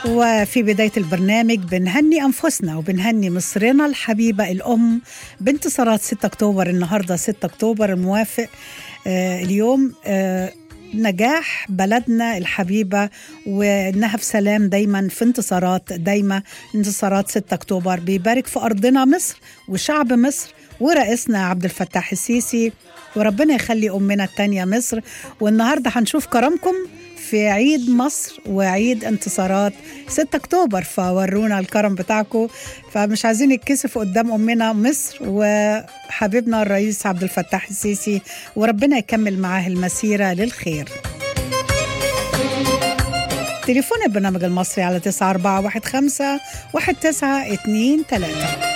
وفي بداية البرنامج بنهني أنفسنا وبنهني مصرنا الحبيبة الأم بانتصارات 6 أكتوبر النهاردة 6 أكتوبر الموافق آه اليوم آه نجاح بلدنا الحبيبة وإنها في سلام دايما في انتصارات دايما انتصارات 6 أكتوبر بيبارك في أرضنا مصر وشعب مصر ورئيسنا عبد الفتاح السيسي وربنا يخلي أمنا التانية مصر والنهاردة هنشوف كرمكم في عيد مصر وعيد انتصارات 6 اكتوبر فورونا الكرم بتاعكم فمش عايزين نتكسف قدام امنا مصر وحبيبنا الرئيس عبد الفتاح السيسي وربنا يكمل معاه المسيره للخير تليفون البرنامج المصري على 9415 1923